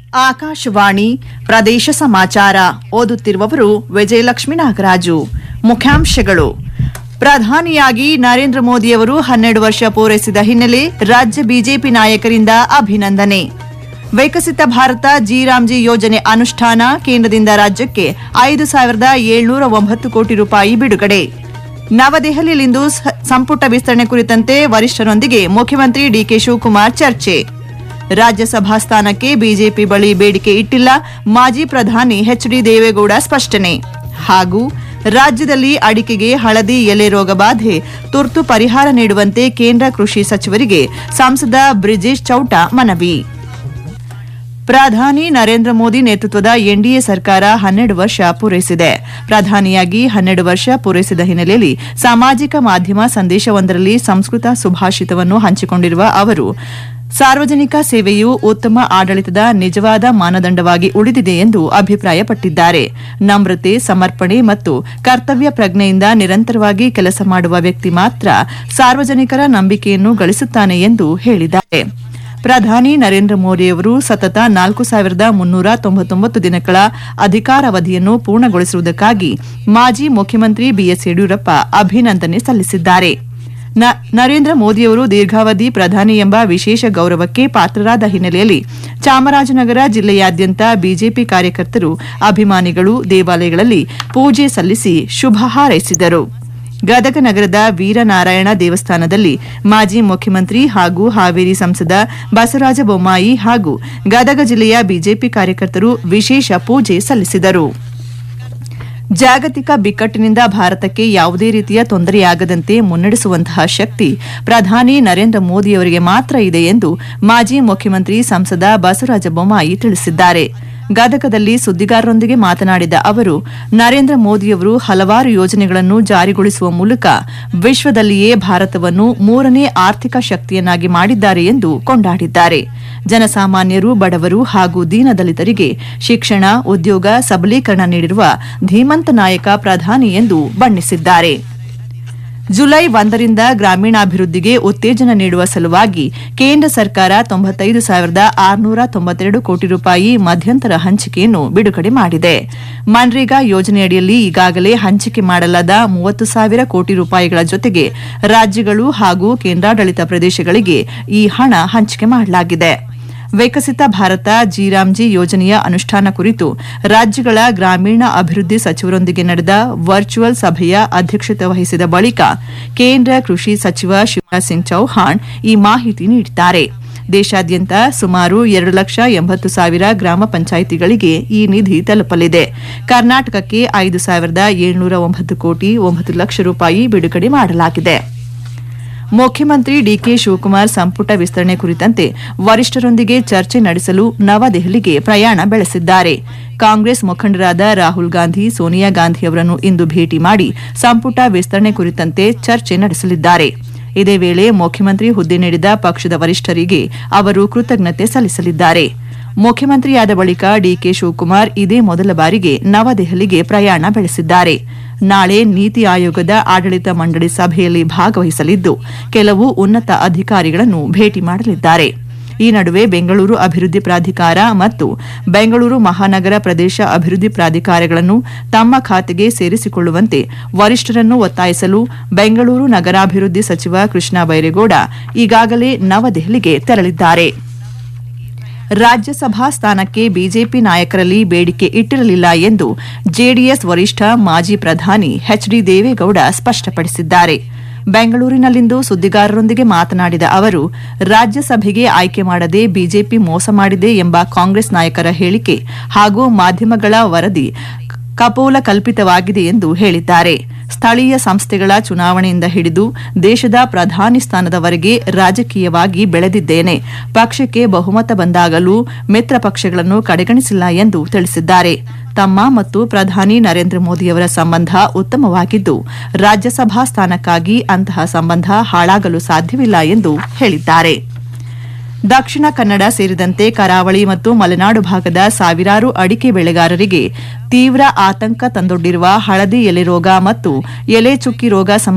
ಆಕಾಶವಾಣಿ ಪ್ರದೇಶ ಸಮಾಚಾರ ಓದುತ್ತಿರುವವರು ವಿಜಯಲಕ್ಷ್ಮಿ ನಾಗರಾಜು ಮುಖ್ಯಾಂಶಗಳು ಪ್ರಧಾನಿಯಾಗಿ ನರೇಂದ್ರ ಮೋದಿಯವರು ಹನ್ನೆರಡು ವರ್ಷ ಪೂರೈಸಿದ ಹಿನ್ನೆಲೆ ರಾಜ್ಯ ಬಿಜೆಪಿ ನಾಯಕರಿಂದ ಅಭಿನಂದನೆ ವಿಕಸಿತ ಭಾರತ ಜಿರಾಮ್ಜಿ ಯೋಜನೆ ಅನುಷ್ಠಾನ ಕೇಂದ್ರದಿಂದ ರಾಜ್ಯಕ್ಕೆ ಐದು ಸಾವಿರದ ಏಳ್ನೂರ ಒಂಬತ್ತು ಕೋಟಿ ರೂಪಾಯಿ ಬಿಡುಗಡೆ ನವದೆಹಲಿಯಲ್ಲಿಂದು ಸ- ಸಂಪುಟ ವಿಸ್ತರಣೆ ಕುರಿತಂತೆ ವರಿಷ್ಠರೊಂದಿಗೆ ಮುಖ್ಯಮಂತ್ರಿ ಡಿಕೆ ಶಿವಕುಮಾರ್ ಚರ್ಚೆ ರಾಜ್ಯಸಭಾ ಸ್ಥಾನಕ್ಕೆ ಬಿಜೆಪಿ ಬಳಿ ಬೇಡಿಕೆ ಇಟ್ಟಿಲ್ಲ ಮಾಜಿ ಪ್ರಧಾನಿ ಎಚ್ಡಿ ದೇವೇಗೌಡ ಸ್ಪಷ್ಟನೆ ಹಾಗೂ ರಾಜ್ಯದಲ್ಲಿ ಅಡಿಕೆಗೆ ಹಳದಿ ಎಲೆ ರೋಗ ಬಾಧೆ ತುರ್ತು ಪರಿಹಾರ ನೀಡುವಂತೆ ಕೇಂದ್ರ ಕೃಷಿ ಸಚಿವರಿಗೆ ಸಂಸದ ಬ್ರಿಜೇಶ್ ಚೌಟ ಮನವಿ ಪ್ರಧಾನಿ ನರೇಂದ್ರ ಮೋದಿ ನೇತೃತ್ವದ ಎನ್ಡಿಎ ಸರ್ಕಾರ ಹನ್ನೆರಡು ವರ್ಷ ಪೂರೈಸಿದೆ ಪ್ರಧಾನಿಯಾಗಿ ಹನ್ನೆರಡು ವರ್ಷ ಪೂರೈಸಿದ ಹಿನ್ನೆಲೆಯಲ್ಲಿ ಸಾಮಾಜಿಕ ಮಾಧ್ಯಮ ಸಂದೇಶವೊಂದರಲ್ಲಿ ಸಂಸ್ಕೃತ ಸುಭಾಷಿತವನ್ನು ಹಂಚಿಕೊಂಡಿರುವ ಅವರು ಸಾರ್ವಜನಿಕ ಸೇವೆಯು ಉತ್ತಮ ಆಡಳಿತದ ನಿಜವಾದ ಮಾನದಂಡವಾಗಿ ಉಳಿದಿದೆ ಎಂದು ಅಭಿಪ್ರಾಯಪಟ್ಟಿದ್ದಾರೆ ನಮ್ರತೆ ಸಮರ್ಪಣೆ ಮತ್ತು ಕರ್ತವ್ಯ ಪ್ರಜ್ಞೆಯಿಂದ ನಿರಂತರವಾಗಿ ಕೆಲಸ ಮಾಡುವ ವ್ಯಕ್ತಿ ಮಾತ್ರ ಸಾರ್ವಜನಿಕರ ನಂಬಿಕೆಯನ್ನು ಗಳಿಸುತ್ತಾನೆ ಎಂದು ಹೇಳಿದ್ದಾರೆ ಪ್ರಧಾನಿ ನರೇಂದ್ರ ಮೋದಿಯವರು ಸತತ ನಾಲ್ಕು ಸಾವಿರದ ಮುನ್ನೂರ ತೊಂಬತ್ತೊಂಬತ್ತು ದಿನಗಳ ಅಧಿಕಾರಾವಧಿಯನ್ನು ಪೂರ್ಣಗೊಳಿಸಿರುವುದಕ್ಕಾಗಿ ಮಾಜಿ ಮುಖ್ಯಮಂತ್ರಿ ಬಿಎಸ್ ಯಡಿಯೂರಪ್ಪ ಅಭಿನಂದನೆ ಸಲ್ಲಿಸಿದ್ದಾರೆ ನ- ನರೇಂದ್ರ ಮೋದಿಯವರು ದೀರ್ಘಾವಧಿ ಪ್ರಧಾನಿ ಎಂಬ ವಿಶೇಷ ಗೌರವಕ್ಕೆ ಪಾತ್ರರಾದ ಹಿನ್ನೆಲೆಯಲ್ಲಿ ಚಾಮರಾಜನಗರ ಜಿಲ್ಲೆಯಾದ್ಯಂತ ಬಿಜೆಪಿ ಕಾರ್ಯಕರ್ತರು ಅಭಿಮಾನಿಗಳು ದೇವಾಲಯಗಳಲ್ಲಿ ಪೂಜೆ ಸಲ್ಲಿಸಿ ಶುಭ ಹಾರೈಸಿದರು ಗದಗ ನಗರದ ವೀರನಾರಾಯಣ ದೇವಸ್ಥಾನದಲ್ಲಿ ಮಾಜಿ ಮುಖ್ಯಮಂತ್ರಿ ಹಾಗೂ ಹಾವೇರಿ ಸಂಸದ ಬಸವರಾಜ ಬೊಮ್ಮಾಯಿ ಹಾಗೂ ಗದಗ ಜಿಲ್ಲೆಯ ಬಿಜೆಪಿ ಕಾರ್ಯಕರ್ತರು ವಿಶೇಷ ಪೂಜೆ ಸಲ್ಲಿಸಿದರು ಜಾಗತಿಕ ಬಿಕ್ಕಟ್ಟಿನಿಂದ ಭಾರತಕ್ಕೆ ಯಾವುದೇ ರೀತಿಯ ತೊಂದರೆಯಾಗದಂತೆ ಮುನ್ನಡೆಸುವಂತಹ ಶಕ್ತಿ ಪ್ರಧಾನಿ ನರೇಂದ್ರ ಮೋದಿಯವರಿಗೆ ಮಾತ್ರ ಇದೆ ಎಂದು ಮಾಜಿ ಮುಖ್ಯಮಂತ್ರಿ ಸಂಸದ ಬಸವರಾಜ ಬೊಮ್ಮಾಯಿ ತಿಳಿಸಿದ್ದಾರೆ ಗದಗದಲ್ಲಿ ಸುದ್ದಿಗಾರರೊಂದಿಗೆ ಮಾತನಾಡಿದ ಅವರು ನರೇಂದ್ರ ಮೋದಿಯವರು ಹಲವಾರು ಯೋಜನೆಗಳನ್ನು ಜಾರಿಗೊಳಿಸುವ ಮೂಲಕ ವಿಶ್ವದಲ್ಲಿಯೇ ಭಾರತವನ್ನು ಮೂರನೇ ಆರ್ಥಿಕ ಶಕ್ತಿಯನ್ನಾಗಿ ಮಾಡಿದ್ದಾರೆ ಎಂದು ಕೊಂಡಾಡಿದ್ದಾರೆ ಜನಸಾಮಾನ್ಯರು ಬಡವರು ಹಾಗೂ ದೀನದಲಿತರಿಗೆ ಶಿಕ್ಷಣ ಉದ್ಯೋಗ ಸಬಲೀಕರಣ ನೀಡಿರುವ ಧೀಮಂತ ನಾಯಕ ಪ್ರಧಾನಿ ಎಂದು ಬಣ್ಣಿಸಿದ್ದಾರೆ ಜುಲೈ ಒಂದರಿಂದ ಗ್ರಾಮೀಣಾಭಿವೃದ್ಧಿಗೆ ಉತ್ತೇಜನ ನೀಡುವ ಸಲುವಾಗಿ ಕೇಂದ್ರ ಸರ್ಕಾರ ತೊಂಬತ್ತೈದು ಸಾವಿರದ ಆರುನೂರ ತೊಂಬತ್ತೆರಡು ಕೋಟಿ ರೂಪಾಯಿ ಮಧ್ಯಂತರ ಹಂಚಿಕೆಯನ್ನು ಬಿಡುಗಡೆ ಮಾಡಿದೆ ಮನ್ರೇಗಾ ಯೋಜನೆಯಡಿಯಲ್ಲಿ ಈಗಾಗಲೇ ಹಂಚಿಕೆ ಮಾಡಲಾದ ಮೂವತ್ತು ಸಾವಿರ ಕೋಟಿ ರೂಪಾಯಿಗಳ ಜೊತೆಗೆ ರಾಜ್ಯಗಳು ಹಾಗೂ ಕೇಂದ್ರಾಡಳಿತ ಪ್ರದೇಶಗಳಿಗೆ ಈ ಹಣ ಹಂಚಿಕೆ ಮಾಡಲಾಗಿದೆ ವಿಕಸಿತ ಭಾರತ ಜಿರಾಮ್ಜಿ ಯೋಜನೆಯ ಅನುಷ್ಠಾನ ಕುರಿತು ರಾಜ್ಯಗಳ ಗ್ರಾಮೀಣ ಅಭಿವೃದ್ಧಿ ಸಚಿವರೊಂದಿಗೆ ನಡೆದ ವರ್ಚುವಲ್ ಸಭೆಯ ಅಧ್ಯಕ್ಷತೆ ವಹಿಸಿದ ಬಳಿಕ ಕೇಂದ್ರ ಕೃಷಿ ಸಚಿವ ಶಿವರಾಜ್ ಸಿಂಗ್ ಚೌಹಾಣ್ ಈ ಮಾಹಿತಿ ನೀಡಿದ್ದಾರೆ ದೇಶಾದ್ಯಂತ ಸುಮಾರು ಎರಡು ಲಕ್ಷ ಎಂಬತ್ತು ಸಾವಿರ ಗ್ರಾಮ ಪಂಚಾಯಿತಿಗಳಿಗೆ ಈ ನಿಧಿ ತಲುಪಲಿದೆ ಕರ್ನಾಟಕಕ್ಕೆ ಐದು ಸಾವಿರದ ಏಳ್ನೂರ ಒಂಬತ್ತು ಕೋಟಿ ಒಂಬತ್ತು ಲಕ್ಷ ರೂಪಾಯಿ ಬಿಡುಗಡೆ ಮಾಡಲಾಗಿದೆ ಮುಖ್ಯಮಂತ್ರಿ ಡಿಕೆ ಶಿವಕುಮಾರ್ ಸಂಪುಟ ವಿಸ್ತರಣೆ ಕುರಿತಂತೆ ವರಿಷ್ಠರೊಂದಿಗೆ ಚರ್ಚೆ ನಡೆಸಲು ನವದೆಹಲಿಗೆ ಪ್ರಯಾಣ ಬೆಳೆಸಿದ್ದಾರೆ ಕಾಂಗ್ರೆಸ್ ಮುಖಂಡರಾದ ರಾಹುಲ್ ಗಾಂಧಿ ಸೋನಿಯಾ ಗಾಂಧಿ ಅವರನ್ನು ಇಂದು ಭೇಟಿ ಮಾಡಿ ಸಂಪುಟ ವಿಸ್ತರಣೆ ಕುರಿತಂತೆ ಚರ್ಚೆ ನಡೆಸಲಿದ್ದಾರೆ ಇದೇ ವೇಳೆ ಮುಖ್ಯಮಂತ್ರಿ ಹುದ್ದೆ ನೀಡಿದ ಪಕ್ಷದ ವರಿಷ್ಠರಿಗೆ ಅವರು ಕೃತಜ್ಞತೆ ಸಲ್ಲಿಸಲಿದ್ದಾರೆ ಮುಖ್ಯಮಂತ್ರಿಯಾದ ಬಳಿಕ ಡಿಕೆ ಶಿವಕುಮಾರ್ ಇದೇ ಮೊದಲ ಬಾರಿಗೆ ನವದೆಹಲಿಗೆ ಪ್ರಯಾಣ ಬೆಳೆಸಿದ್ದಾರೆ ನಾಳೆ ನೀತಿ ಆಯೋಗದ ಆಡಳಿತ ಮಂಡಳಿ ಸಭೆಯಲ್ಲಿ ಭಾಗವಹಿಸಲಿದ್ದು ಕೆಲವು ಉನ್ನತ ಅಧಿಕಾರಿಗಳನ್ನು ಭೇಟಿ ಮಾಡಲಿದ್ದಾರೆ ಈ ನಡುವೆ ಬೆಂಗಳೂರು ಅಭಿವೃದ್ಧಿ ಪ್ರಾಧಿಕಾರ ಮತ್ತು ಬೆಂಗಳೂರು ಮಹಾನಗರ ಪ್ರದೇಶ ಅಭಿವೃದ್ಧಿ ಪ್ರಾಧಿಕಾರಗಳನ್ನು ತಮ್ಮ ಖಾತೆಗೆ ಸೇರಿಸಿಕೊಳ್ಳುವಂತೆ ವರಿಷ್ಠರನ್ನು ಒತ್ತಾಯಿಸಲು ಬೆಂಗಳೂರು ನಗರಾಭಿವೃದ್ಧಿ ಸಚಿವ ಕೃಷ್ಣ ಬೈರೇಗೌಡ ಈಗಾಗಲೇ ನವದೆಹಲಿಗೆ ತೆರಳಿದ್ದಾರೆ ರಾಜ್ಯಸಭಾ ಸ್ಥಾನಕ್ಕೆ ಬಿಜೆಪಿ ನಾಯಕರಲ್ಲಿ ಬೇಡಿಕೆ ಇಟ್ಟಿರಲಿಲ್ಲ ಎಂದು ಜೆಡಿಎಸ್ ವರಿಷ್ಠ ಮಾಜಿ ಪ್ರಧಾನಿ ಎಚ್ಡಿ ದೇವೇಗೌಡ ಸ್ಪಷ್ಟಪಡಿಸಿದ್ದಾರೆ ಬೆಂಗಳೂರಿನಲ್ಲಿಂದು ಸುದ್ದಿಗಾರರೊಂದಿಗೆ ಮಾತನಾಡಿದ ಅವರು ರಾಜ್ಯಸಭೆಗೆ ಆಯ್ಕೆ ಮಾಡದೆ ಬಿಜೆಪಿ ಮೋಸ ಮಾಡಿದೆ ಎಂಬ ಕಾಂಗ್ರೆಸ್ ನಾಯಕರ ಹೇಳಿಕೆ ಹಾಗೂ ಮಾಧ್ಯಮಗಳ ವರದಿ ಕಪೋಲ ಕಲ್ಪಿತವಾಗಿದೆ ಎಂದು ಹೇಳಿದ್ದಾರೆ ಸ್ಥಳೀಯ ಸಂಸ್ಥೆಗಳ ಚುನಾವಣೆಯಿಂದ ಹಿಡಿದು ದೇಶದ ಪ್ರಧಾನಿ ಸ್ಥಾನದವರೆಗೆ ರಾಜಕೀಯವಾಗಿ ಬೆಳೆದಿದ್ದೇನೆ ಪಕ್ಷಕ್ಕೆ ಬಹುಮತ ಬಂದಾಗಲೂ ಮಿತ್ರ ಪಕ್ಷಗಳನ್ನು ಕಡೆಗಣಿಸಿಲ್ಲ ಎಂದು ತಿಳಿಸಿದ್ದಾರೆ ತಮ್ಮ ಮತ್ತು ಪ್ರಧಾನಿ ನರೇಂದ್ರ ಮೋದಿಯವರ ಸಂಬಂಧ ಉತ್ತಮವಾಗಿದ್ದು ರಾಜ್ಯಸಭಾ ಸ್ಥಾನಕ್ಕಾಗಿ ಅಂತಹ ಸಂಬಂಧ ಹಾಳಾಗಲು ಸಾಧ್ಯವಿಲ್ಲ ಎಂದು ಹೇಳಿದ್ದಾರೆ ದಕ್ಷಿಣ ಕನ್ನಡ ಸೇರಿದಂತೆ ಕರಾವಳಿ ಮತ್ತು ಮಲೆನಾಡು ಭಾಗದ ಸಾವಿರಾರು ಅಡಿಕೆ ಬೆಳೆಗಾರರಿಗೆ ತೀವ್ರ ಆತಂಕ ತಂದೊಡ್ಡಿರುವ ಹಳದಿ ಎಲೆ ರೋಗ ಮತ್ತು ಎಲೆ ಚುಕ್ಕಿ ರೋಗ ಸಂಬಂಧ